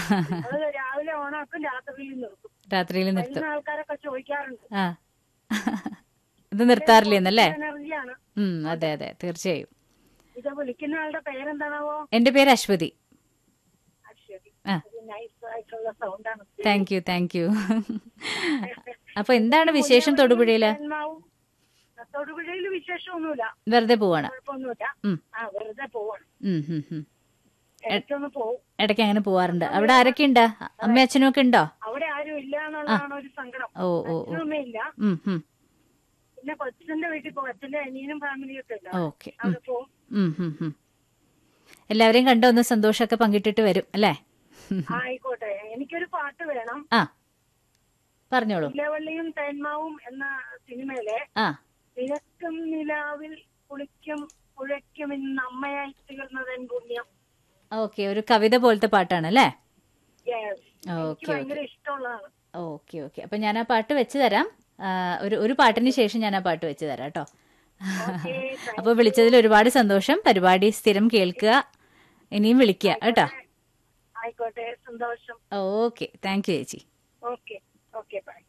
അത് രാവിലെ ഓണാക്കും രാത്രിയിൽ നിർത്തും രാത്രിയിൽ നിർത്തും വരുന്ന ആൾക്കാരൊക്കെ ചോദിക്കാറുണ്ട് ആ ഇത് നിർത്താറില്ലെന്നല്ലേ എനർജിയാണ് ഉം അതെ അതെ തീർച്ചയായും ഇത് വിളിക്കുന്ന ആളുടെ പേരെന്താണാവോ എന്റെ പേര് അശ്വതി അശ്വതി ആ. നൈസ് ആയിട്ടുള്ള സൗണ്ടാണ് താങ്ക് യു താങ്ക് യു അപ്പൊ എന്താണ് വിശേഷം തൊടുപുഴയില് ജന്മാവും തൊടുപുഴയിൽ വിശേഷമൊന്നുമില്ല വെറുതെ പോവാണ് കുഴപ്പമൊന്നുമില്ല ഉം. ആ വെറുതെ പോവാണ് ഉം, ഉം, ഉം. ഇടയ്ക്കൊന്ന് പോവും ഇടയ്ക്ക് അങ്ങനെ പോവാറുണ്ട് അവിടെ ആരൊക്കെ ഉണ്ട് അമ്മയും അച്ഛനും ഒക്കെ ഉണ്ടോ അവിടെ ആരും ഇല്ല എന്നുള്ളതാണ് ഒരു സങ്കടം ഓ ഓ ഓ അച്ഛനും അമ്മയില്ല ഉം, ഉം. പിന്നെ കൊച്ചിന്റെ വീട്ടിൽ പോകും അച്ഛന്റെ അനിയനും ഫാമിലിയും ഒക്കെ ഉണ്ട് ഓക്കെ ഉം, അവിടെ പോവും ഉം, ഉം, ഉം. എല്ലാവരെയും കണ്ട ഒന്ന് സന്തോഷമൊക്കെ പങ്കിട്ടിട്ട് വരും അല്ലേ ആയിക്കോട്ടെ എനിക്കൊരു പാട്ട് വേണം ആ പറഞ്ഞോളൂ ഇലവള്ളിയും തേന്മാവും എന്ന സിനിമയിലെ ആ നിനക്കും നിലാവിൽ കുളിക്കും കുഴയ്ക്കും ഇന്ന് അമ്മയായി തീർന്നതൻ പുണ്യം ഓക്കെ ഒരു കവിത പോലത്തെ പാട്ടാണ് അല്ലേ Yes. എനിക്ക് ഓക്കെ ഭയങ്കര ഇഷ്ടമുള്ളതാണ് ഓക്കെ ഓക്കെ അപ്പൊ ഞാൻ ആ പാട്ട് വെച്ച് തരാം ആ, ഒരു ഒരു പാട്ടിന് ശേഷം ഞാൻ ആ പാട്ട് വെച്ച് തരാം കേട്ടോ Okay, അപ്പോൾ വിളിച്ചതിൽ ഒരുപാട് സന്തോഷം പരിപാടി സ്ഥിരം കേൾക്കുക ഇനിയും വിളിക്കുക കേട്ടോ ആയിക്കോട്ടെ സന്തോഷം ഓക്കെ താങ്ക് യു ചേച്ചി ഓക്കെ ഓക്കെ ബൈ